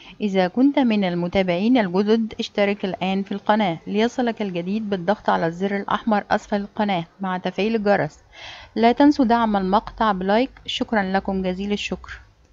إذا كنت من المتابعين الجدد اشترك الآن في القناة ليصلك الجديد بالضغط على الزر الأحمر أسفل القناة مع تفعيل الجرس لا تنسوا دعم المقطع بلايك شكرا لكم جزيل الشكر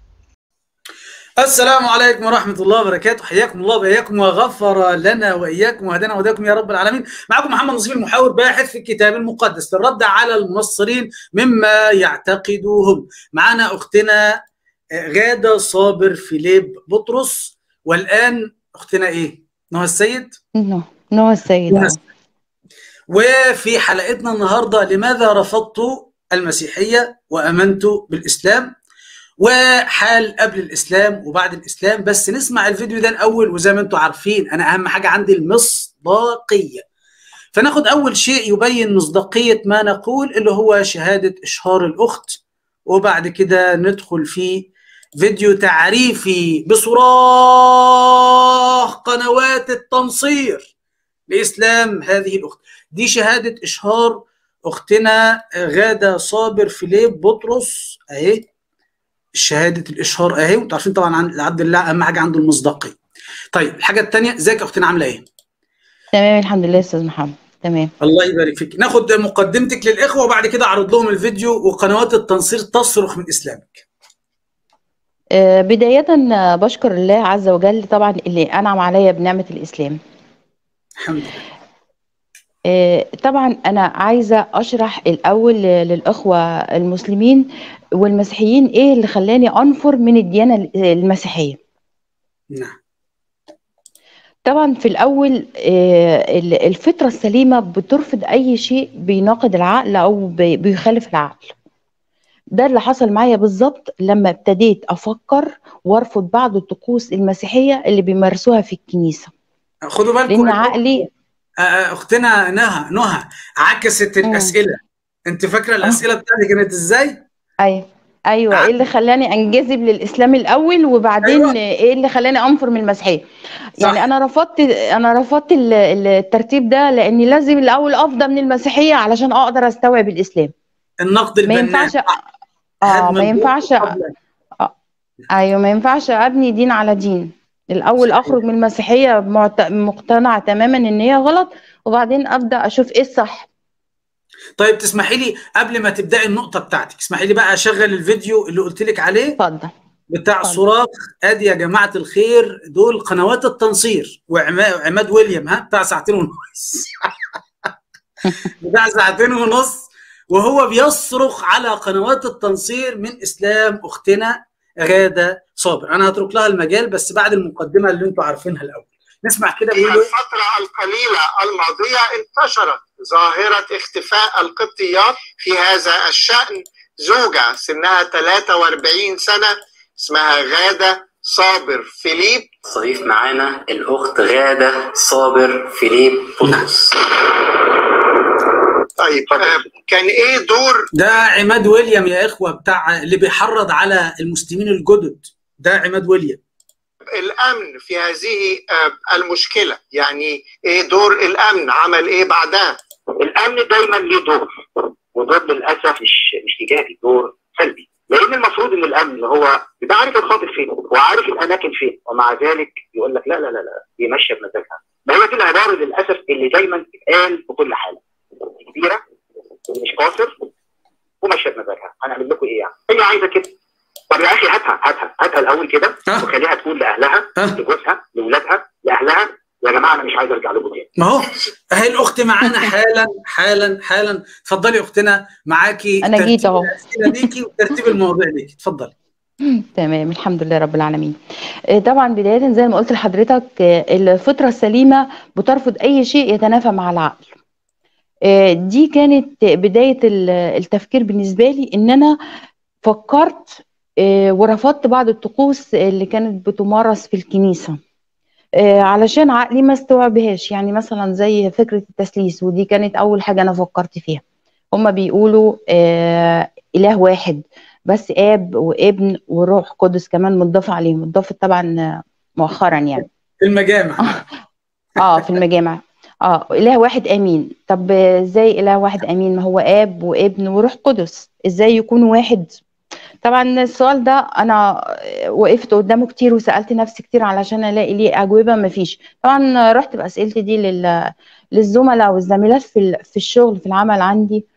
السلام عليكم ورحمة الله وبركاته حياكم الله وإياكم وغفر لنا وإياكم وهدانا وهداكم يا رب العالمين معكم محمد نصيب المحاور باحث في الكتاب المقدس للرد على المنصرين مما يعتقدوهم معنا أختنا غادة صابر فيليب بطرس والآن أختنا إيه؟ نهى السيد؟ نو نو السيد نهى السيد. وفي حلقتنا النهاردة لماذا رفضت المسيحية وأمنت بالإسلام وحال قبل الاسلام وبعد الاسلام بس نسمع الفيديو ده الاول وزي ما انتم عارفين انا اهم حاجه عندي المصداقيه فناخد اول شيء يبين مصداقيه ما نقول اللي هو شهاده اشهار الاخت وبعد كده ندخل في فيديو تعريفي بصراخ قنوات التنصير لاسلام هذه الاخت دي شهاده اشهار اختنا غاده صابر فيليب بطرس اهي شهاده الاشهار اهي وانتوا عارفين طبعا عن عبد الله اهم حاجه عنده المصداقيه. طيب الحاجه الثانيه ازيك يا اختنا عامله ايه؟ تمام الحمد لله استاذ محمد تمام الله يبارك فيك ناخد مقدمتك للاخوه وبعد كده اعرض لهم الفيديو وقنوات التنصير تصرخ من اسلامك. آه، بداية آه، بشكر الله عز وجل طبعا اللي أنعم عليا بنعمة الإسلام الحمد لله. آه، طبعا أنا عايزة أشرح الأول للإخوة المسلمين والمسيحيين إيه اللي خلاني أنفر من الديانة المسيحية نعم طبعا في الأول آه، ال- الفطرة السليمة بترفض أي شيء بيناقض العقل أو بي- بيخالف العقل ده اللي حصل معايا بالظبط لما ابتديت أفكر وأرفض بعض الطقوس المسيحية اللي بيمارسوها في الكنيسة خدوا بالكم لأن عقلي آه، آه، اختنا نهى نهى عكست مم. الاسئله انت فاكره الاسئله بتاعتي كانت ازاي؟ ايوه ايوه ايه اللي خلاني انجذب للاسلام الاول وبعدين أيوة. ايه اللي خلاني انفر من المسيحيه يعني صح. انا رفضت انا رفضت ال- ال- الترتيب ده لاني لازم الاول افضى من المسيحيه علشان اقدر استوعب الاسلام النقد ما البناء ينفعش اه هدم ما البيوت ينفعش قبل- ايوه ما ينفعش ابني دين على دين الاول صحيح. اخرج من المسيحيه معت- مقتنعه تماما ان هي غلط وبعدين ابدا اشوف ايه الصح طيب تسمحي لي قبل ما تبداي النقطه بتاعتك اسمحي لي بقى اشغل الفيديو اللي قلت لك عليه اتفضل بتاع اتفضل. صراخ ادي يا جماعه الخير دول قنوات التنصير وعما- وعماد ويليام ها بتاع ساعتين ونص بتاع ساعتين ونص وهو بيصرخ على قنوات التنصير من اسلام اختنا غاده صابر انا هترك لها المجال بس بعد المقدمه اللي انتوا عارفينها الاول نسمع كده في بيقولوا إيه؟ الفترة القليلة الماضية انتشرت ظاهرة اختفاء القبطيات في هذا الشأن زوجة سنها 43 سنة اسمها غادة صابر فيليب ضيف معانا الأخت غادة صابر فيليب بطرس طيب آه، كان ايه دور ده عماد ويليام يا اخوه بتاع اللي بيحرض على المسلمين الجدد ده عماد ويليام الامن في هذه آه، المشكلة يعني ايه دور الامن عمل ايه بعدها الأمن دايما ليه دور ودور للأسف مش مش إيجابي دور سلبي لأن المفروض إن الأمن هو يبقى عارف الخاطر فين وعارف الأماكن فين ومع ذلك يقول لك لا لا لا لا دي ماشية بمزاجها ما هي دي العبارة للأسف اللي دايما بتتقال في كل حالة كبيرة ومش قاصر وماشية بمزاجها هنعمل لكم إيه يعني هي عايزة كده طب يا أخي هاتها هاتها هاتها الأول كده ها؟ وخليها تقول لأهلها ها؟ لجوزها لأولادها لأهلها يا جماعة أنا مش عايز أرجع لكم تاني ما هو اهي الاخت معانا حالا حالا حالا اتفضلي يا اختنا معاكي أنا جيت ترتيب أهو. الاسئله ليكي وترتيب المواضيع ليكي اتفضلي تمام الحمد لله رب العالمين آه، طبعا بداية زي ما قلت لحضرتك آه، الفطرة السليمة بترفض أي شيء يتنافى مع العقل آه، دي كانت بداية ال- التفكير بالنسبة لي إن أنا فكرت آه، ورفضت بعض الطقوس اللي كانت بتمارس في الكنيسة آه، علشان عقلي ما استوعبهاش يعني مثلا زي فكرة التثليث ودي كانت أول حاجة أنا فكرت فيها هما بيقولوا آه، إله واحد بس اب وابن وروح قدس كمان متضاف عليه متضاف طبعا آه، مؤخرا يعني في المجامع اه في المجامع اه اله واحد امين طب ازاي اله واحد امين ما هو اب وابن وروح قدس ازاي يكونوا واحد طبعا السؤال ده انا وقفت قدامه كتير وسالت نفسي كتير علشان الاقي ليه اجوبه مفيش طبعا رحت باسئلتي دي لل... للزملاء والزميلات في ال... في الشغل في العمل عندي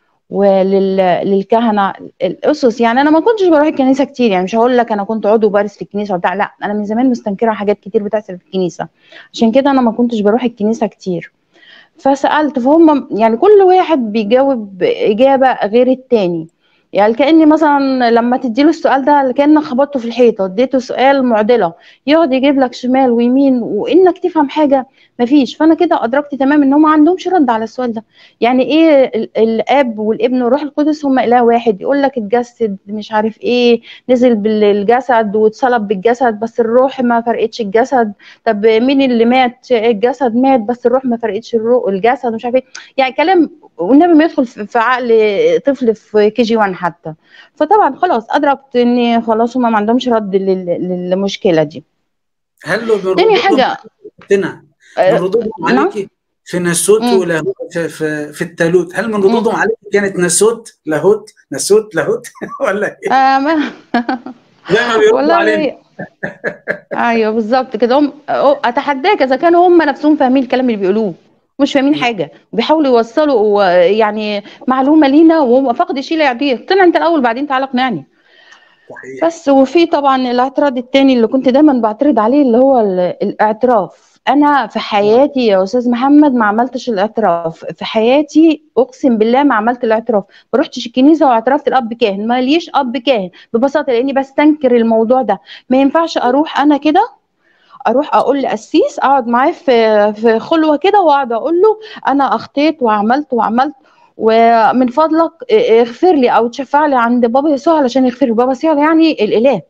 وللكهنه الاسس يعني انا ما كنتش بروح الكنيسه كتير يعني مش هقول لك انا كنت عضو بارز في الكنيسه وبتاع لا انا من زمان مستنكره حاجات كتير بتحصل في الكنيسه عشان كده انا ما كنتش بروح الكنيسه كتير فسالت فهم يعني كل واحد بيجاوب اجابه غير التاني يعني كاني مثلا لما تديله السؤال ده كانك خبطته في الحيطه اديته سؤال معضله يقعد يجيب لك شمال ويمين وانك تفهم حاجه مفيش فانا كده ادركت تمام ان هم ما عندهمش رد على السؤال ده يعني ايه ال- الاب والابن والروح القدس هم اله واحد يقول لك اتجسد مش عارف ايه نزل بالجسد واتصلب بالجسد بس الروح ما فرقتش الجسد طب مين اللي مات الجسد مات بس الروح ما فرقتش الروح الجسد مش عارف ايه يعني كلام والنبي ما يدخل في في عقل طفل في كي جي 1 حتى فطبعا خلاص ادركت ان خلاص هم ما عندهمش رد لل- للمشكله دي هل لو من تاني ردودهم حاجه اختنا من آه، ردودهم نعم عليك في ناسوت مم. ولاهوت في, في, في التالوت هل من مم. ردودهم عليك كانت ناسوت لاهوت ناسوت لاهوت ولا ايه؟ آه ما زي ما بيردوا علينا والله ايوه بالظبط كده هم أو- اتحداك اذا كانوا هم نفسهم فاهمين الكلام اللي بيقولوه مش فاهمين حاجه وبيحاولوا يوصلوا و- يعني معلومه لينا وهم فقد شيء لا يعطيه اقتنع انت الاول بعدين تعالى اقنعني صحيح بس وفي طبعا الاعتراض التاني اللي كنت دايما بعترض عليه اللي هو ال- الاعتراف انا في حياتي يا استاذ محمد ما عملتش الاعتراف في حياتي اقسم بالله ما عملت الاعتراف ما رحتش الكنيسه واعترفت الاب كاهن ما ليش اب كاهن ببساطه لاني بستنكر الموضوع ده ما ينفعش اروح انا كده اروح اقول لقسيس اقعد معاه في في خلوه كده واقعد اقول له انا اخطيت وعملت وعملت ومن فضلك اغفر لي او تشفع لي عند بابا يسوع علشان يغفر لي بابا يسوع يعني الاله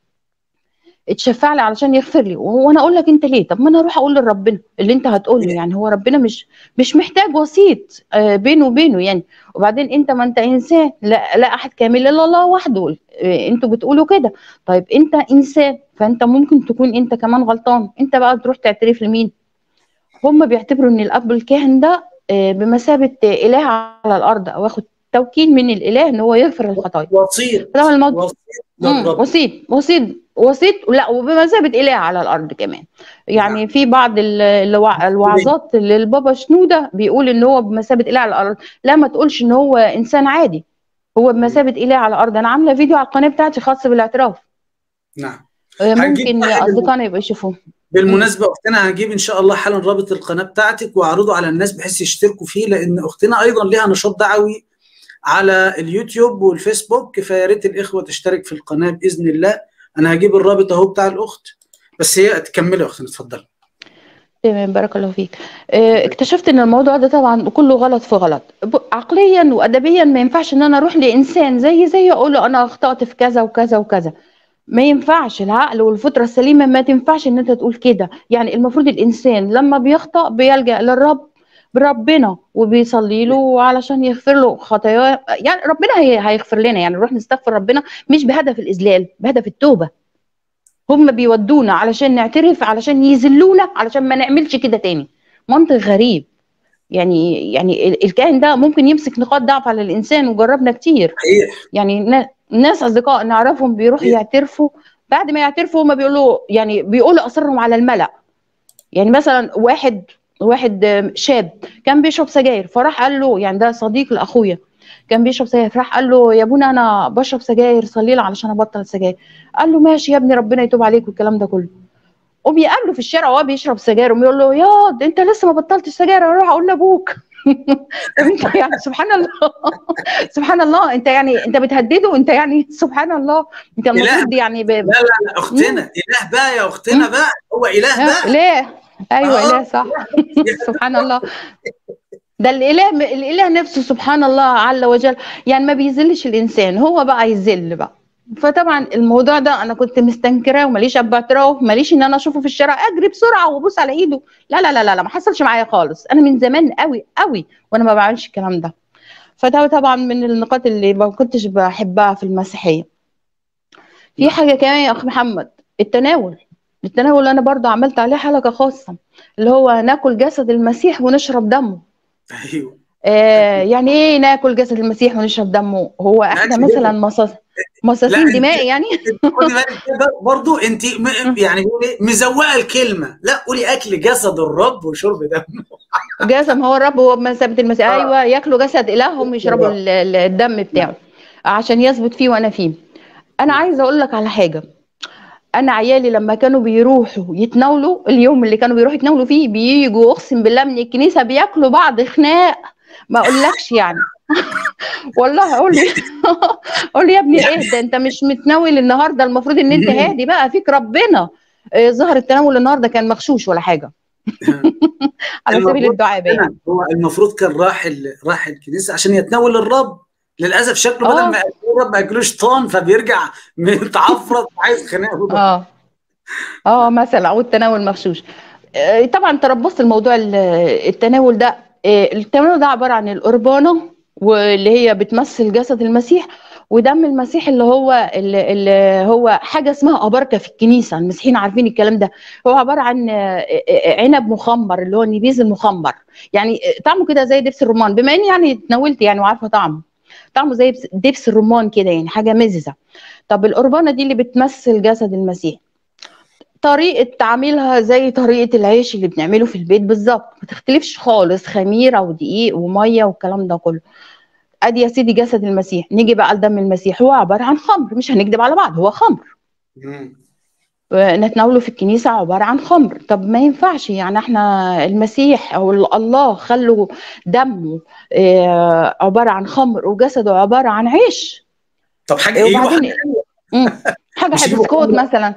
اتشفع لي علشان يغفر لي وانا اقول لك انت ليه طب ما انا اروح اقول لربنا اللي انت هتقول له يعني هو ربنا مش مش محتاج وسيط آه، بينه وبينه يعني وبعدين انت ما انت انسان لا لا احد كامل الا الله وحده آه، انتوا بتقولوا كده طيب انت انسان فانت ممكن تكون انت كمان غلطان انت بقى تروح تعترف لمين هم بيعتبروا ان الاب الكاهن ده آه، بمثابه آه، اله على الارض او واخد توكيل من الاله ان هو يغفر الخطايا وسيط طبعا الموضوع وسيط مم، للرب وسيط وسيط وسيط لا وبمثابه اله على الارض كمان يعني نعم في بعض ال- الوع- الوعظات اللي البابا شنوده بيقول ان هو بمثابه اله على الارض لا ما تقولش ان هو انسان عادي هو بمثابه اله على الارض انا عامله فيديو على القناه بتاعتي خاص بالاعتراف نعم آه، هنجيب ممكن واحد اصدقائنا يبقوا يشوفوه مم. بالمناسبة أختنا هنجيب إن شاء الله حالا رابط القناة بتاعتك وأعرضه على الناس بحيث يشتركوا فيه لأن أختنا أيضا لها نشاط دعوي على اليوتيوب والفيسبوك فيا ريت الإخوة تشترك في القناة بإذن الله أنا هجيب الرابط أهو بتاع الأخت بس هي تكملي يا أختنا اتفضلي تمام بارك الله فيك آه، اكتشفت ان الموضوع ده طبعا كله غلط في غلط ب- عقليا وادبيا ما ينفعش ان انا اروح لانسان زي زي اقول له انا اخطات في كذا وكذا وكذا ما ينفعش العقل والفطره السليمه ما تنفعش ان انت تقول كده يعني المفروض الانسان لما بيخطأ بيلجأ للرب بربنا وبيصلي له علشان يغفر له خطاياه يعني ربنا هي هيغفر لنا يعني نروح نستغفر ربنا مش بهدف الاذلال بهدف التوبه هم بيودونا علشان نعترف علشان يذلونا علشان ما نعملش كده تاني منطق غريب يعني يعني ال- الكائن ده ممكن يمسك نقاط ضعف على الانسان وجربنا كتير صحيح يعني نا- ناس اصدقاء نعرفهم بيروحوا يعترفوا بعد ما يعترفوا هم بيقولوا يعني بيقولوا اصرهم على الملأ يعني مثلا واحد واحد آم، شاب كان بيشرب سجاير فراح قال له يعني ده صديق لاخويا كان بيشرب سجاير فراح قال له يا ابونا انا بشرب سجاير صلي لي علشان ابطل سجاير قال له ماشي يا ابني ربنا يتوب عليك والكلام ده كله وبيقابله في الشارع وهو بيشرب سجاير ويقول له يا ده انت لسه ما بطلتش سجاير اروح اقول لابوك طب انت يعني سبحان الله سبحان الله انت يعني انت بتهدده انت يعني سبحان الله انت المفروض يعني ب... لا لا لا أختنا إله بقى يا أختنا بقى هو إله بقى اله ايوه آه. اله صح سبحان الله ده الاله الاله نفسه سبحان الله عز وجل يعني ما بيذلش الانسان هو بقى يذل بقى فطبعا الموضوع ده انا كنت مستنكراه وماليش اب اعتراف ماليش ان انا اشوفه في الشارع اجري بسرعه وابوس على ايده لا لا لا لا, لا ما حصلش معايا خالص انا من زمان قوي قوي وانا ما بعملش الكلام ده فده طبعا من النقاط اللي ما كنتش بحبها في المسيحيه في حاجه كمان يا اخ محمد التناول التناول انا برضو عملت عليه حلقه خاصه اللي هو ناكل جسد المسيح ونشرب دمه أيوه آه يعني ايه ناكل جسد المسيح ونشرب دمه هو احنا ناكل مثلا مصاص مصاصين لا، دماء يعني خدي بالك كده برضه انت م... يعني بيقول إيه؟ مزوقه الكلمه لا قولي اكل جسد الرب وشرب دمه جسم هو الرب هو مثابة المسيح آه. ايوه ياكلوا جسد الههم يشربوا ال- ال- الدم بتاعه عشان يثبت فيه وانا فيه انا عايزه اقول لك على حاجه انا عيالي لما كانوا بيروحوا يتناولوا اليوم اللي كانوا بيروحوا يتناولوا فيه بييجوا اقسم بالله من الكنيسه بياكلوا بعض خناق ما اقولكش يعني والله اقول لي اقول لي يا ابني ايه ده انت مش متناول النهارده المفروض ان انت مم. هادي بقى فيك ربنا آه، ظهر التناول النهارده كان مغشوش ولا حاجه على سبيل المفروض الدعابه يعني هو المفروض كان راح ال... راح الكنيسه عشان يتناول الرب للاسف شكله بدل آه. ما ياكلوا الرب ما ياكلوش طان فبيرجع متعفرت عايز خناقه اه اه مثلا او التناول مغشوش آه، طبعا تربصت الموضوع ال- التناول ده آه، التناول ده عباره عن القربانه واللي هي بتمثل جسد المسيح ودم المسيح اللي هو اللي, اللي هو حاجه اسمها ابركه في الكنيسه المسيحيين عارفين الكلام ده هو عباره عن آه، آه، عنب مخمر اللي هو النبيذ المخمر يعني آه، طعمه كده زي دبس الرمان بما اني يعني اتناولت يعني وعارفه طعمه طعمه زي دبس- دبس الرمان كده يعني حاجه مززه طب القربانه دي اللي بتمثل جسد المسيح طريقة تعميلها زي طريقة العيش اللي بنعمله في البيت بالظبط ما تختلفش خالص خميرة ودقيق ومية والكلام ده كله ادي يا سيدي جسد المسيح نيجي بقى لدم المسيح هو عبارة عن خمر مش هنكذب على بعض هو خمر مم. آه، نتناوله في الكنيسة عبارة عن خمر طب ما ينفعش يعني احنا المسيح او الله خلوا دمه آه، عبارة عن خمر وجسده عبارة عن عيش طب حاجه ايه وبعدين مم. حاجه مش يجيبوا بسكوت خمرة. مثلا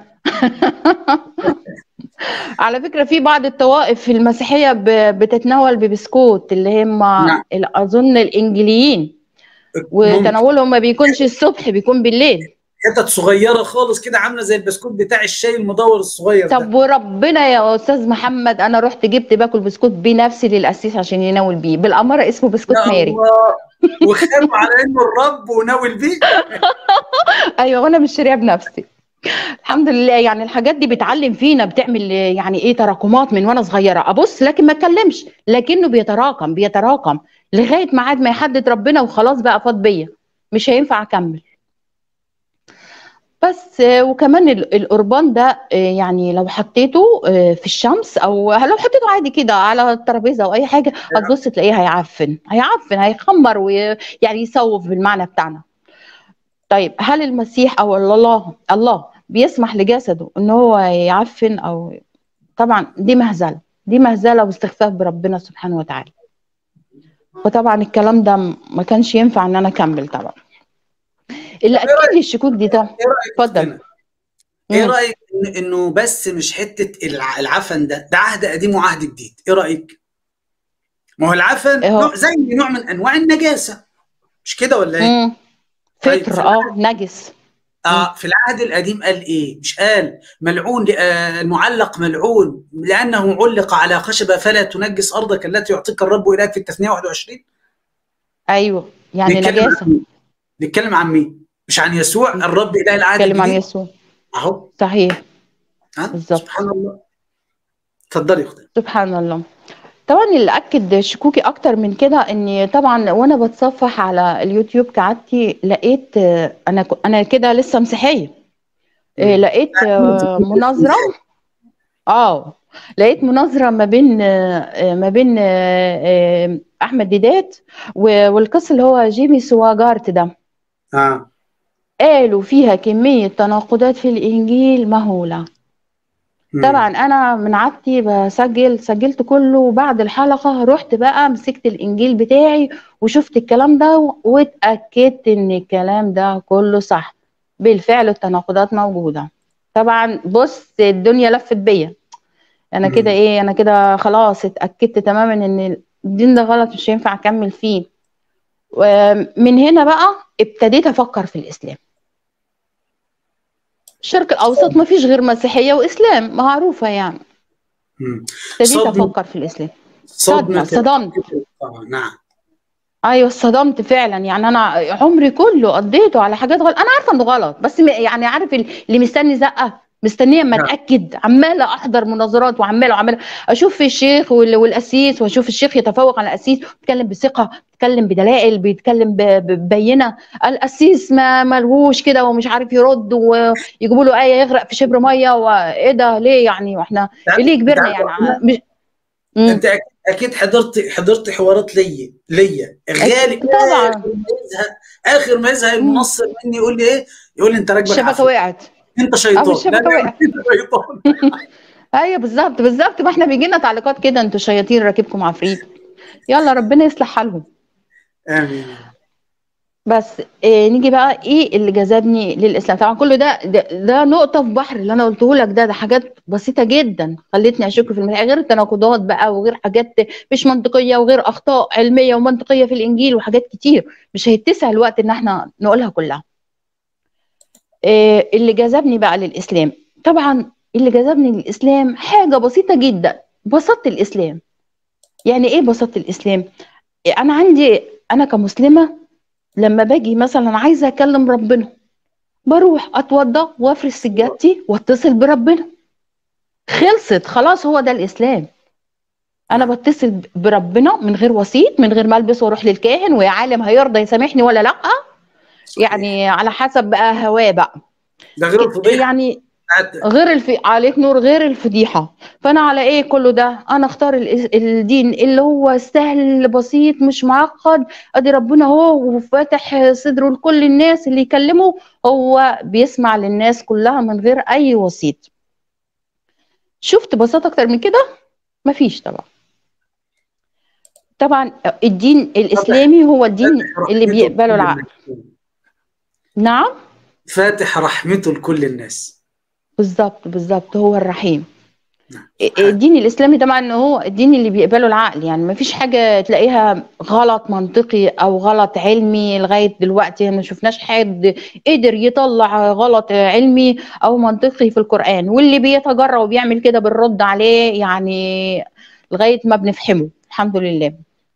على فكره في بعض الطوائف في المسيحيه ب- بتتناول ببسكوت اللي هم نعم. ال- اظن الانجليين وتناولهم ما بيكونش الصبح بيكون بالليل حتت صغيره خالص كده عامله زي البسكوت بتاع الشاي المدور الصغير ده طب وربنا يا استاذ محمد انا رحت جبت باكل بسكوت بنفسي للقسيس عشان يناول بيه بالاماره اسمه بسكوت يا ماري الله وخافوا على انه الرب وناول بيه ايوه وانا مش شاريها بنفسي الحمد لله يعني الحاجات دي بتعلم فينا بتعمل يعني ايه تراكمات من وانا صغيره ابص لكن ما اتكلمش لكنه بيتراكم بيتراكم لغايه ميعاد ما يحدد ربنا وخلاص بقى فاض بيا مش هينفع اكمل بس آه، وكمان ال- القربان ده آه، يعني لو حطيته آه، في الشمس او لو حطيته عادي كده على الترابيزه او اي حاجه هتبص تلاقيه هيعفن هيعفن هيخمر ويعني يسوف بالمعنى بتاعنا طيب هل المسيح او الله الله بيسمح لجسده ان هو يعفن او طبعا دي مهزله دي مهزله واستخفاف بربنا سبحانه وتعالى وطبعا الكلام ده م- ما كانش ينفع ان انا اكمل طبعا اللي طب إيه اكد لي الشكوك دي ده ايه رايك اتفضل. فينا؟ ايه مم. رايك إن- انه بس مش حته الع- العفن ده ده عهد قديم وعهد جديد ايه رايك ما هو العفن إيه هو؟ نوع زي نوع من انواع النجاسه مش كده ولا ايه مم. طيب، فطر في اه نجس اه في العهد القديم قال ايه مش قال ملعون آه المعلق ملعون لانه علق على خشبه فلا تنجس ارضك التي يعطيك الرب اليك في التثنيه 21 ايوه يعني نتكلم نجاسه عن مين؟ نتكلم عن مين مش عن يسوع الرب اله العهد اتكلم عن الجديد يسوع اهو صحيح ها بالظبط. سبحان الله اتفضلي يا اختي سبحان الله طبعا اللي اكد شكوكي اكتر من كده اني طبعا وانا بتصفح على اليوتيوب كعادتي لقيت آه، انا ك- انا كده لسه مسيحيه آه، لقيت آه، مناظره اه لقيت مناظره ما بين آه، آه، ما بين آه، آه، احمد ديدات و- والقس اللي هو جيمي سواجارت ده اه قالوا فيها كميه تناقضات في الانجيل مهوله مم. طبعا انا من عادتي بسجل سجلت كله وبعد الحلقه رحت بقى مسكت الانجيل بتاعي وشفت الكلام ده واتاكدت ان الكلام ده كله صح بالفعل التناقضات موجوده طبعا بص الدنيا لفت بيا انا مم. كده ايه انا كده خلاص اتاكدت تماما ان الدين ده غلط مش هينفع اكمل فيه ومن هنا بقى ابتديت افكر في الاسلام الشرق الاوسط ما فيش غير مسيحيه واسلام معروفه يعني مم. ابتديت صدمة. افكر في الاسلام صدمه صدمة صدمت آه نعم ايوه صدمت فعلا يعني انا عمري كله قضيته على حاجات غلط انا عارفه انه غلط بس م- يعني عارف ال- اللي مستني زقه مستنيه اما نعم. اتاكد عماله احضر مناظرات وعماله وعماله اشوف الشيخ وال- والقسيس واشوف الشيخ يتفوق على القسيس بيتكلم بثقه بيتكلم بدلائل بيتكلم ب- ب- ببينه القسيس ما ملهوش كده ومش عارف يرد ويجيبوا له ايه يغرق في شبر ميه وايه ده ليه يعني واحنا تعرف- ايه اللي يجبرنا تعرف يعني ربنا؟ مش مم. انت أك- اكيد حضرت حضرت حوارات ليا ليا غالي طبعا. اخر ما يزهق اخر ما يزهق المنصر مني يقول لي ايه يقول لي انت راكبك الشبكه عافية. وقعت انت شيطان أو الشبكة لا، لا، وقعت. انت شيطان ايوه بالظبط بالظبط ما احنا بيجي لنا تعليقات كده انتوا شياطين راكبكم عفريت يلا ربنا يصلح حالهم امين بس إيه نيجي بقى ايه اللي جذبني للاسلام طبعا كل ده ده, ده نقطه في بحر اللي انا قلته لك ده ده حاجات بسيطه جدا خلتني اشك في المسيح غير التناقضات بقى وغير حاجات مش منطقيه وغير اخطاء علميه ومنطقيه في الانجيل وحاجات كتير مش هيتسع الوقت ان احنا نقولها كلها إيه اللي جذبني بقى للاسلام طبعا اللي جذبني للاسلام حاجه بسيطه جدا بساطه الاسلام يعني ايه بساطه الاسلام إيه انا عندي انا كمسلمه لما باجي مثلا عايزه اكلم ربنا بروح اتوضى وافرش سجادتي واتصل بربنا خلصت خلاص هو ده الاسلام انا بتصل بربنا من غير وسيط من غير ما البس واروح للكاهن ويا عالم هيرضى يسامحني ولا لا يعني على حسب بقى هواه بقى ده غير الفضيحه يعني بتاعت غير الف... عليك نور غير الفضيحة فأنا على إيه كله ده أنا أختار ال- الدين اللي هو سهل بسيط مش معقد أدي ربنا هو وفاتح صدره لكل الناس اللي يكلمه هو بيسمع للناس كلها من غير أي وسيط شفت بساطة أكتر من كده مفيش طبعا طبعا الدين الإسلامي هو الدين اللي بيقبله العقل نعم فاتح رحمته لكل الناس بالظبط بالظبط هو الرحيم نعم. الدين الاسلامي طبعا هو الدين اللي بيقبله العقل يعني ما فيش حاجه تلاقيها غلط منطقي او غلط علمي لغايه دلوقتي ما شفناش حد قدر يطلع غلط علمي او منطقي في القران واللي بيتجرأ وبيعمل كده بنرد عليه يعني لغايه ما بنفهمه الحمد لله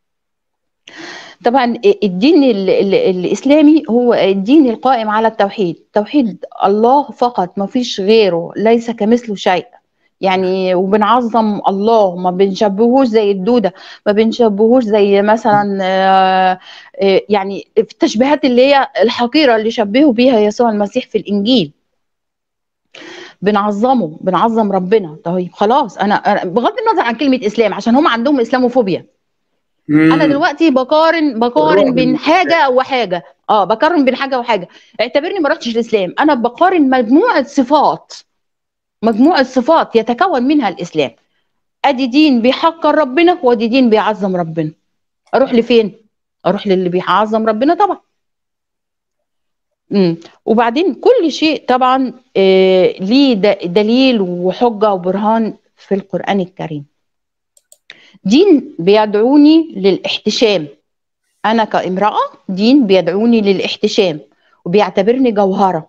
طبعا الدين ال- ال- الاسلامي هو الدين القائم على التوحيد توحيد الله فقط ما فيش غيره ليس كمثله شيء يعني وبنعظم الله ما بنشبهوش زي الدوده ما بنشبهوش زي مثلا آه، آه، يعني في التشبيهات اللي هي الحقيره اللي شبهوا بيها يسوع المسيح في الانجيل بنعظمه بنعظم ربنا طيب خلاص انا أنا- بغض النظر عن كلمه اسلام عشان هم عندهم اسلاموفوبيا انا دلوقتي بقارن بقارن الرعب بين من حاجه وحاجه اه بقارن بين حاجه وحاجه اعتبرني ما رحتش الاسلام انا بقارن مجموعه صفات مجموعه صفات يتكون منها الاسلام ادي دين بيحقر ربنا وادي دين بيعظم ربنا اروح لفين اروح للي بيعظم ربنا طبعا امم وبعدين كل شيء طبعا آه ليه د- دليل وحجه وبرهان في القران الكريم دين بيدعوني للاحتشام انا كامراه دين بيدعوني للاحتشام وبيعتبرني جوهره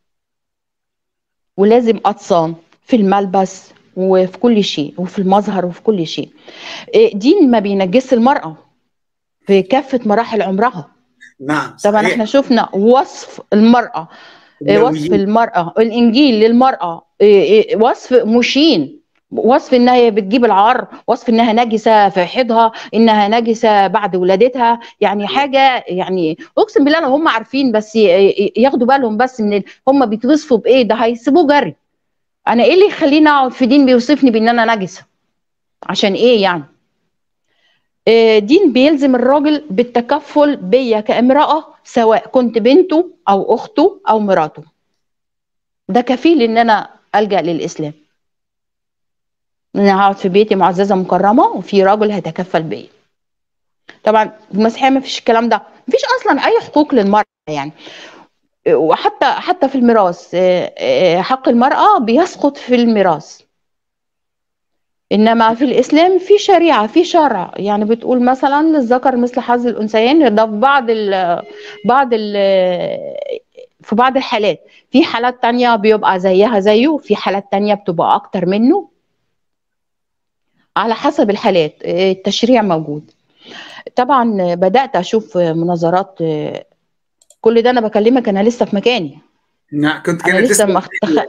ولازم اتصان في الملبس وفي كل شيء وفي المظهر وفي كل شيء إيه، دين ما بينجس المراه في كافه مراحل عمرها نعم طبعا صحيح. احنا شفنا وصف المراه إيه، وصف النوويين. المراه الانجيل للمراه إيه، إيه، وصف مشين وصف انها بتجيب العار وصف انها نجسه في حيضها انها نجسه بعد ولادتها يعني حاجه يعني اقسم بالله لو هم عارفين بس ي- ي- ياخدوا بالهم بس من ال- هم بيتوصفوا بايه ده هيسيبوه جري انا ايه اللي يخليني اقعد في دين بيوصفني بان انا نجسه عشان ايه يعني آه، دين بيلزم الراجل بالتكفل بيا كامراه سواء كنت بنته او اخته او مراته ده كفيل ان انا الجا للاسلام ان انا هقعد في بيتي معززه مكرمه وفي راجل هيتكفل بيا طبعا في المسيحيه ما فيش الكلام ده ما فيش اصلا اي حقوق للمراه يعني وحتى حتى في الميراث آه، آه، حق المراه بيسقط في الميراث انما في الاسلام في شريعه في شرع يعني بتقول مثلا للذكر مثل حظ الانثيين ده في بعض ال بعض ال في بعض الحالات في حالات تانية بيبقى زيها زيه في حالات تانية بتبقى اكتر منه على حسب الحالات التشريع موجود طبعا بدات اشوف مناظرات كل ده انا بكلمك انا لسه في مكاني نعم كنت انا كانت لسه ما لسه اخت-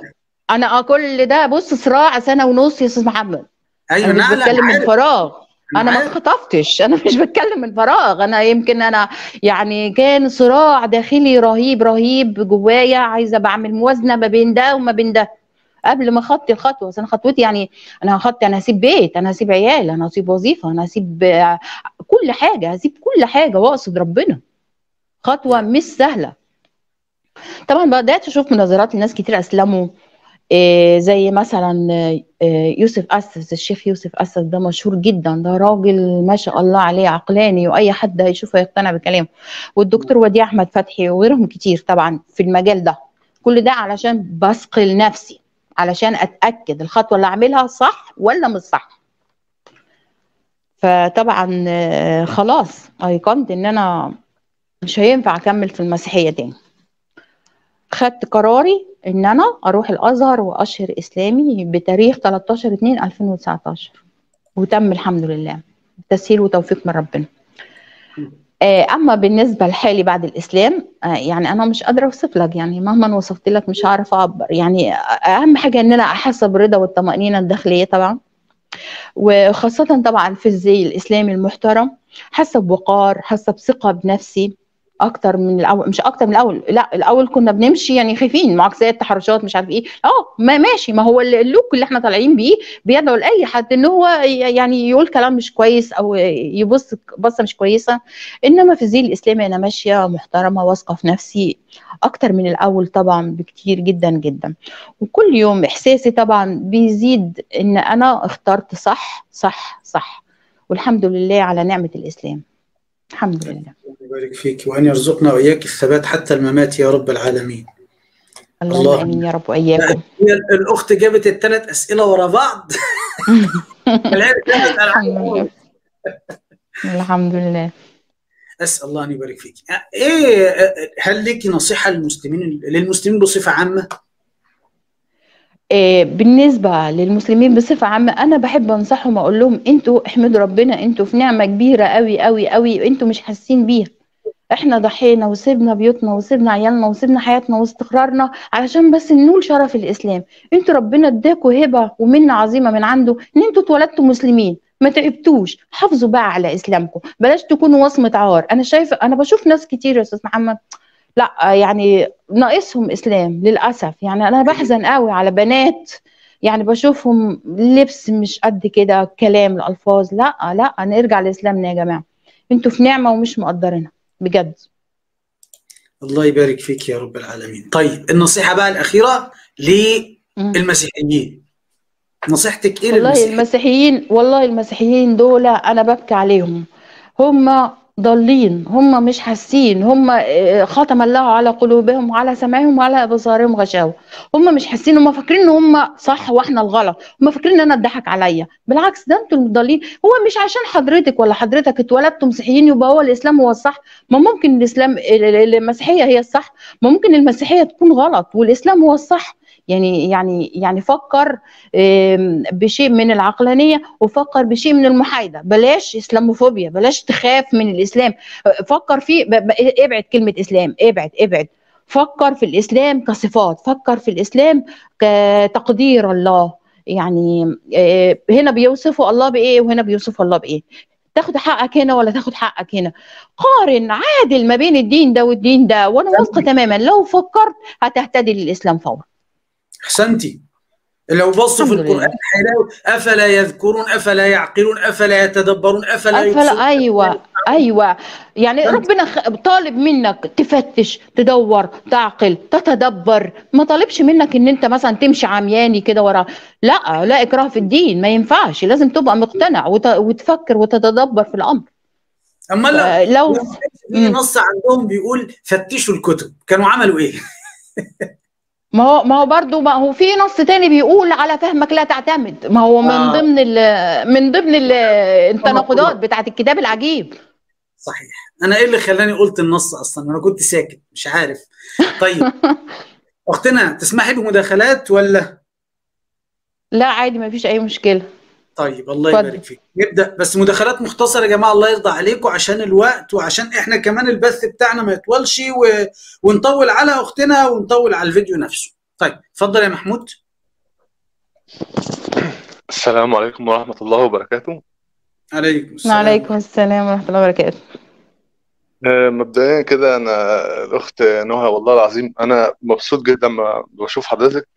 انا كل ده بص صراع سنه ونص يا استاذ محمد ايوه انا مش نعلم بتكلم من عارف فراغ أنا انا ما عارف. اتخطفتش انا مش بتكلم من فراغ انا يمكن انا يعني كان صراع داخلي رهيب رهيب جوايا عايزه بعمل موازنه ما بين ده وما بين ده قبل ما اخطي الخطوه بس انا خطوتي يعني انا هخطي انا هسيب بيت انا هسيب عيال انا هسيب وظيفه انا هسيب آه، كل حاجه هسيب كل حاجه واقصد ربنا خطوه مش سهله طبعا بدات اشوف مناظرات لناس كتير اسلموا إيه زي مثلا إيه يوسف اسس الشيخ يوسف اسس ده مشهور جدا ده راجل ما شاء الله عليه عقلاني واي حد هيشوفه يقتنع بكلامه والدكتور وديع احمد فتحي وغيرهم كتير طبعا في المجال ده كل ده علشان بثقل نفسي علشان اتاكد الخطوه اللي اعملها صح ولا مش صح فطبعا آه، خلاص ايقنت ان انا مش هينفع اكمل في المسيحيه تاني خدت قراري ان انا اروح الازهر واشهر اسلامي بتاريخ 13 2 2019 وتم الحمد لله تسهيل وتوفيق من ربنا آه، اما بالنسبه لحالي بعد الاسلام آه، يعني انا مش قادره اوصف لك يعني مهما وصفت لك مش هعرف اعبر يعني اهم حاجه ان انا احس بالرضا والطمانينه الداخليه طبعا وخاصه طبعا في الزي الاسلامي المحترم حاسه بوقار حاسه بثقه بنفسي اكتر من الاول مش اكتر من الاول لا الاول كنا بنمشي يعني خايفين معاكسات تحرشات مش عارف ايه اه ما ماشي ما هو اللوك اللي احنا طالعين بيه بيدعو لاي حد ان هو ي- يعني يقول كلام مش كويس او يبص بصه مش كويسه انما في الزي الاسلامي انا ماشيه محترمه واثقه في نفسي اكتر من الاول طبعا بكتير جدا جدا وكل يوم احساسي طبعا بيزيد ان انا اخترت صح صح صح والحمد لله على نعمه الاسلام الحمد لله الله يبارك فيك وان يرزقنا واياك الثبات حتى الممات يا رب العالمين اللهم الله. امين يا رب واياكم هي الاخت جابت الثلاث اسئله ورا بعض العيال ثلاث الحمد ألعاب. لله الحمد لله اسال الله ان يبارك فيك ايه هل لك نصيحه للمسلمين للمسلمين بصفه عامه إيه، بالنسبة للمسلمين بصفة عامة أنا بحب أنصحهم أقول لهم أنتوا احمدوا ربنا أنتوا في نعمة كبيرة قوي قوي قوي أنتوا مش حاسين بيها احنا ضحينا وسيبنا بيوتنا وسيبنا عيالنا وسيبنا حياتنا واستقرارنا علشان بس ننول شرف الإسلام انتوا ربنا اداكوا هبة ومنة عظيمة من عنده ان انتوا اتولدتوا مسلمين ما تعبتوش حافظوا بقى على اسلامكم بلاش تكونوا وصمة عار انا شايفه انا بشوف ناس كتير يا استاذ محمد لا يعني ناقصهم اسلام للاسف يعني انا بحزن قوي على بنات يعني بشوفهم لبس مش قد كده كلام الالفاظ لا لا نرجع لاسلامنا يا جماعه انتوا في نعمه ومش مقدرينها بجد الله يبارك فيك يا رب العالمين طيب النصيحه بقى الاخيره مم. للمسيحيين نصيحتك ايه والله للمسيحيين المسيحيين والله المسيحيين دول انا ببكي عليهم هم ضالين هم مش حاسين هم آه، ختم الله على قلوبهم وعلى سمعهم وعلى ابصارهم غشاوه هم مش حاسين هم فاكرين ان هم صح واحنا الغلط هم فاكرين ان انا اتضحك عليا بالعكس ده انتوا المضالين هو مش عشان حضرتك ولا حضرتك اتولدتوا مسيحيين يبقى هو الاسلام هو الصح ما ممكن الاسلام ال- ال- المسيحيه هي الصح ما ممكن المسيحيه تكون غلط والاسلام هو الصح يعني يعني يعني فكر آم، بشيء من العقلانية وفكر بشيء من المحايدة بلاش إسلاموفوبيا بلاش تخاف من الإسلام فكر فيه ب- ب- ابعد كلمة إسلام ابعد ابعد فكر في الإسلام كصفات فكر في الإسلام كتقدير الله يعني آه، هنا بيوصفوا الله بإيه وهنا بيوصفوا الله بإيه تاخد حقك هنا ولا تاخد حقك هنا قارن عادل ما بين الدين ده والدين ده وانا واثقه تماما لو فكرت هتهتدي للاسلام فورا احسنتي لو بصوا في الحمد لله. القران هيلاقوا افلا يذكرون افلا يعقلون افلا يتدبرون افلا يبصرون أفلا أيوة أيوة يعني فهمت. ربنا خ- طالب منك تفتش تدور تعقل تتدبر ما طالبش منك ان انت مثلا تمشي عمياني كده ورا لا لا اكراه في الدين ما ينفعش لازم تبقى مقتنع وت... وتفكر وتتدبر في الامر اما لو آه، لو لو في مم. نص عندهم بيقول فتشوا الكتب كانوا عملوا ايه؟ ما هو ما هو برضه ما هو في نص تاني بيقول على فهمك لا تعتمد ما هو من آه. ضمن ال من ضمن ال التناقضات بتاعت الكتاب العجيب صحيح انا ايه اللي خلاني قلت النص اصلا انا كنت ساكت مش عارف طيب اختنا تسمحي بمداخلات ولا لا عادي ما فيش اي مشكله طيب الله اتفضل. يبارك فيك نبدا بس مداخلات مختصره يا جماعه الله يرضى عليكم عشان الوقت وعشان احنا كمان البث بتاعنا ما يطولش و... ونطول على اختنا ونطول على الفيديو نفسه طيب اتفضل يا محمود السلام عليكم ورحمة الله وبركاته عليكم السلام وعليكم السلام ورحمة الله وبركاته آه، مبدئيا كده أنا الأخت نهى والله العظيم أنا مبسوط جدا لما بشوف حضرتك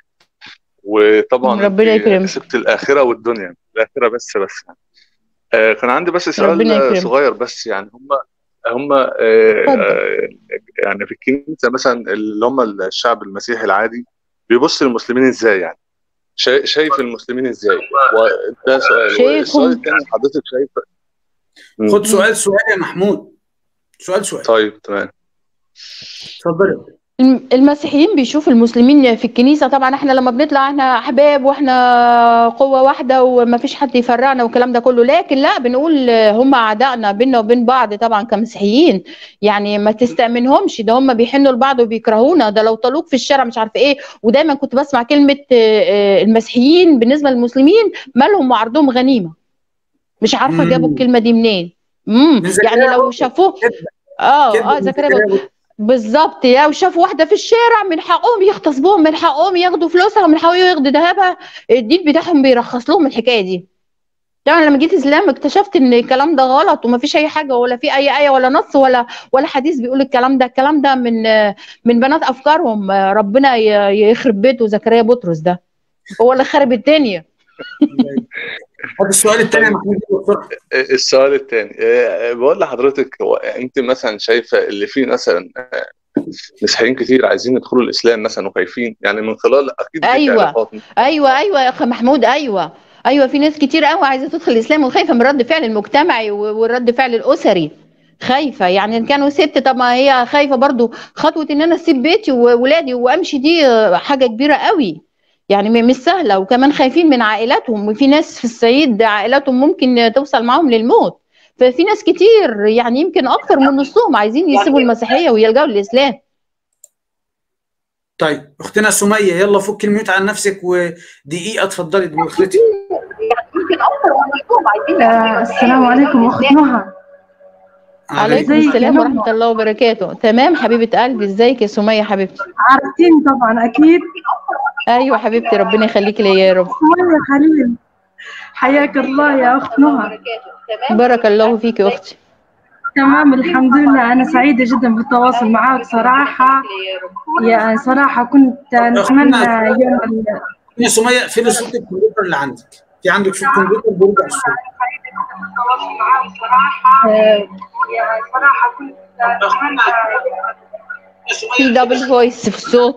وطبعا ربنا أنت يكرمك. كسبت الآخرة والدنيا الآخرة بس بس يعني. آه، كان عندي بس سؤال ربنا يكرمك. صغير بس يعني هم هم اتفضل. يعني في الكنيسة مثلا اللي هم الشعب المسيحي العادي بيبص للمسلمين ازاي يعني شايف شايف المسلمين ازاي وده سؤال شايفهم- والسؤال الثاني حضرتك شايف مم. خد سؤال سؤال يا محمود سؤال سؤال طيب تمام اتفضل الم- المسيحيين بيشوفوا المسلمين في الكنيسة طبعا احنا لما بنطلع احنا احباب واحنا قوة واحدة وما فيش حد يفرقنا والكلام ده كله لكن لا بنقول هم اعدائنا بيننا وبين بعض طبعا كمسيحيين يعني ما تستأمنهمش ده هم بيحنوا لبعض وبيكرهونا ده لو طلوك في الشارع مش عارفه ايه ودايما كنت بسمع كلمة آه، آه، المسيحيين بالنسبة للمسلمين مالهم وعرضهم غنيمة مش عارفة مم. جابوا الكلمة دي منين امم من زكريا يعني لو بطرس. شافوه كده اه كده اه من زكريا زكريا بطرس. بالظبط يا وشافوا واحده في الشارع من حقهم يغتصبوهم من حقهم ياخدوا فلوسها من حقهم ياخدوا ذهبها الدين بتاعهم بيرخص لهم الحكايه دي طبعا لما جيت اسلام اكتشفت ان الكلام ده غلط وما فيش اي حاجه ولا في اي ايه ولا نص ولا ولا حديث بيقول الكلام ده الكلام ده من من بنات افكارهم ربنا ي- يخرب بيته زكريا بطرس ده هو اللي خرب الدنيا هذا السؤال الثاني يا محمود بسرعه السؤال الثاني بقول لحضرتك هو انت مثلا شايفه اللي فيه مثلا آه، مسيحيين كتير عايزين يدخلوا الاسلام مثلا وخايفين يعني من خلال اكيد ليك أيوة. علاقات. ايوه ايوه يا اخ محمود ايوه ايوه في ناس كتير قوي عايزه تدخل الاسلام وخايفه من رد فعل المجتمعي و- والرد فعل الاسري خايفه يعني ان كانوا ست طب ما هي خايفه برضو خطوه ان انا اسيب بيتي وولادي وامشي دي حاجه كبيره قوي يعني م- مش سهله وكمان خايفين من عائلاتهم وفي ناس في الصعيد عائلاتهم ممكن توصل معاهم للموت ففي ناس كتير يعني يمكن اكتر من نصهم عايزين يسيبوا المسيحيه ويلجأوا للاسلام طيب اختنا سميه يلا فك الميوت عن نفسك ودقيقه اتفضلي دماغتي يمكن اكتر من نصهم عايزين آه، السلام عليكم أخت نهى عليكم ازيك يا السلام نهى؟ ورحمة الله وبركاته تمام حبيبة قلبي ازيك يا سمية حبيبتي عرفتيني طبعا أكيد ايوه حبيبتي ربنا يخليك ليا يا رب سمية خليل حياك الله يا أخت نهى بارك الله فيك يا اختي تمام الحمد لله أنا سعيدة جدا بالتواصل معك صراحة يعني صراحة كنت نتمنى يوم ال- يا سميه فين صوت الكمبيوتر اللي عندك في عندك صوت كمبيوتر بيرجع الصوت آه، يعني صراحة كنت نتمنى في دبل فويس في الصوت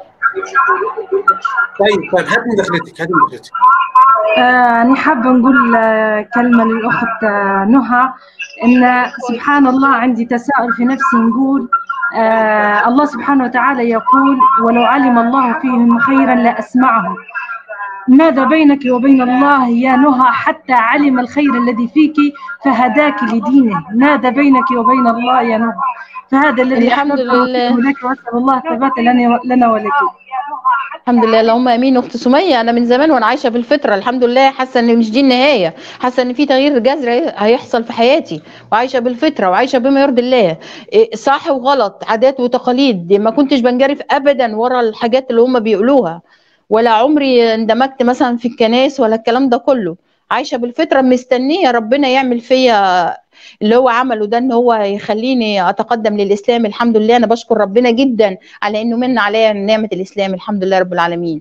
طيب طيب هات مداخلتك هات مداخلتك آه، أنا حابة نقول آه، كلمة للأخت آه، نهى إن سبحان الله عندي تساؤل في نفسي نقول آه الله سبحانه وتعالى يقول ولو علم الله فيهم خيرا لأسمعهم ماذا بينك وبين الله يا نهى حتى علم الخير الذي فيك فهداك لدينه ماذا بينك وبين الله يا نهى فهذا الذي الحمد أحببت لله. أقوله لك وأسأل الله الثبات لنا لنا ولك الحمد لله اللهم امين اخت سمية انا من زمان وانا عايشة في الفطرة الحمد لله حاسة ان مش دي النهاية حاسة ان في تغيير جذري هيحصل في حياتي وعايشة بالفطرة وعايشة بما يرضي الله إيه، صح وغلط عادات وتقاليد ما كنتش بنجرف ابدا ورا الحاجات اللي هم بيقولوها ولا عمري اندمجت مثلا في الكنائس ولا الكلام ده كله عايشه بالفطره مستنيه ربنا يعمل فيا اللي هو عمله ده ان هو يخليني اتقدم للاسلام الحمد لله انا بشكر ربنا جدا على انه من عليا نعمه الاسلام الحمد لله رب العالمين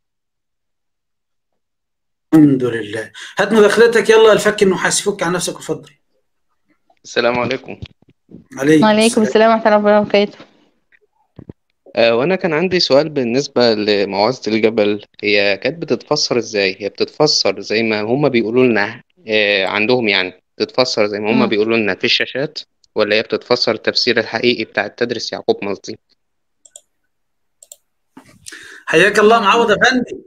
الحمد لله هات مداخلتك يلا الفك النحاس فك عن نفسك وفضل السلام عليكم عليكم وعليكم السلام ورحمه الله وبركاته آه، وانا كان عندي سؤال بالنسبة لموعظة الجبل هي كانت بتتفسر ازاي هي بتتفسر زي ما هما بيقولوا لنا آه، عندهم يعني بتتفسر زي ما هما مم. بيقولوا لنا في الشاشات ولا هي بتتفسر التفسير الحقيقي بتاع تدرس يعقوب مصدي حياك الله معوض افندي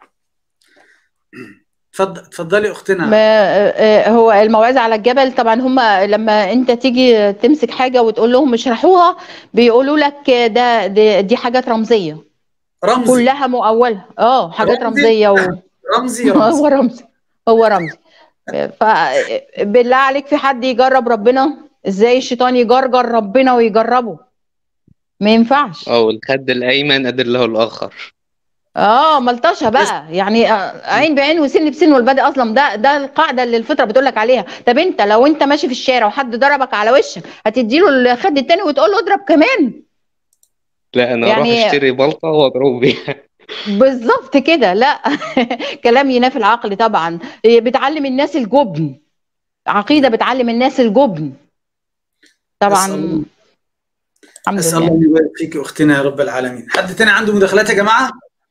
اتفضل اتفضلي اختنا ما آه، هو الموعظه على الجبل طبعا هم لما انت تيجي تمسك حاجه وتقول لهم اشرحوها بيقولوا لك ده دي, دي حاجات رمزيه رمزي كلها مؤوله اه حاجات رمزي؟ رمزيه و... رمزي هو رمزي رمزي هو رمزي فبالله عليك في حد يجرب ربنا ازاي الشيطان يجرجر ربنا ويجربه ما ينفعش او الخد الايمن ادله الاخر اه ملطشه بقى يعني آه، عين بعين وسن بسن والبادئ اصلا ده ده القاعده اللي الفطره بتقول لك عليها طب انت لو انت ماشي في الشارع وحد ضربك على وشك هتديله الخد التاني وتقول له اضرب كمان لا انا اروح يعني- اشتري بلطة واضربه بيها بالظبط كده لا كلام ينافي العقل طبعا بتعلم الناس الجبن عقيده بتعلم الناس الجبن طبعا أسأل الله- الحمد اسال لله الله ان يبارك فيك اختنا يا رب العالمين حد تاني عنده مداخلات يا جماعه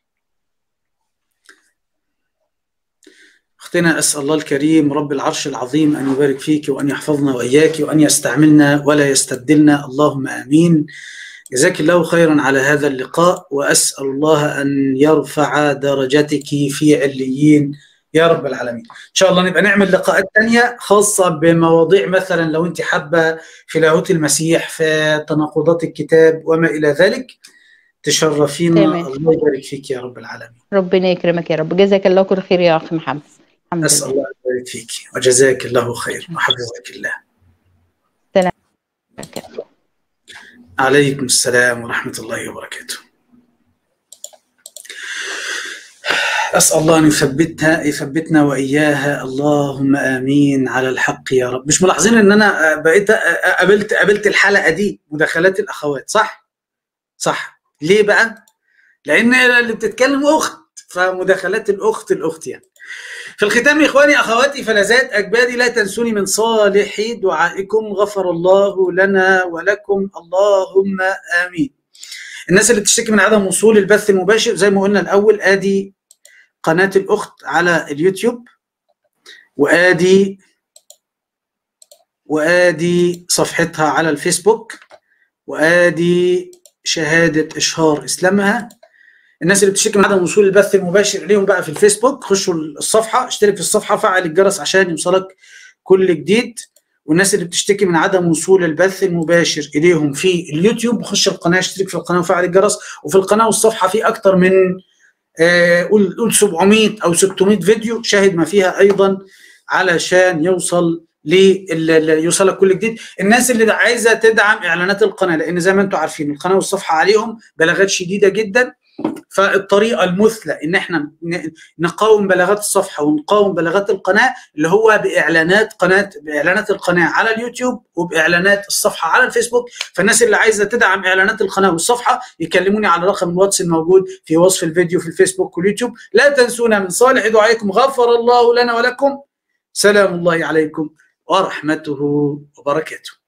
اختنا اسال الله الكريم رب العرش العظيم ان يبارك فيك وان يحفظنا واياك وان يستعملنا ولا يستبدلنا اللهم امين جزاك الله خيرا على هذا اللقاء واسال الله ان يرفع درجتك في عليين يا رب العالمين ان شاء الله نبقى نعمل لقاءات تانية خاصة بمواضيع مثلا لو انت حابة في لاهوت المسيح في تناقضات الكتاب وما إلى ذلك تشرفينا تمام. الله يبارك فيك يا رب العالمين ربنا يكرمك يا رب جزاك الله كل خير يا اخي محمد الحمد أسأل لله الله أن يبارك فيك وجزاك الله خير وحفظك الله عليكم السلام ورحمة الله وبركاته أسأل الله أن يثبتها يثبتنا وإياها اللهم آمين على الحق يا رب مش ملاحظين إن أنا بقيت قابلت قابلت الحلقة دي مداخلات الأخوات صح؟ صح ليه بقى؟ لأن اللي بتتكلم أخت فمداخلات الأخت الأخت يعني في الختام يا إخواني أخواتي فلذات أكبادي لا تنسوني من صالح دعائكم غفر الله لنا ولكم اللهم آمين الناس اللي بتشتكي من عدم وصول البث المباشر زي ما قلنا الأول آدي قناة الأخت على اليوتيوب وآدي وآدي صفحتها على الفيسبوك وآدي شهادة إشهار إسلامها الناس اللي بتشتكي من عدم وصول البث المباشر ليهم بقى في الفيسبوك خشوا الصفحة اشترك في الصفحة فعل الجرس عشان يوصلك كل جديد والناس اللي بتشتكي من عدم وصول البث المباشر اليهم في اليوتيوب خش القناه اشترك في القناه وفعل الجرس وفي القناه والصفحه في اكتر من آه، قول قول 700 او 600 فيديو شاهد ما فيها ايضا علشان يوصل لل- يوصلك كل جديد الناس اللي عايزه تدعم اعلانات القناه لان زي ما انتم عارفين القناه والصفحه عليهم بلاغات شديده جدا فالطريقه المثلى ان احنا ن- نقاوم بلاغات الصفحه ونقاوم بلاغات القناه اللي هو باعلانات قناه باعلانات القناه على اليوتيوب وباعلانات الصفحه على الفيسبوك فالناس اللي عايزه تدعم اعلانات القناه والصفحه يكلموني على رقم الواتس الموجود في وصف الفيديو في الفيسبوك واليوتيوب لا تنسونا من صالح دعائكم غفر الله لنا ولكم سلام الله عليكم ورحمته وبركاته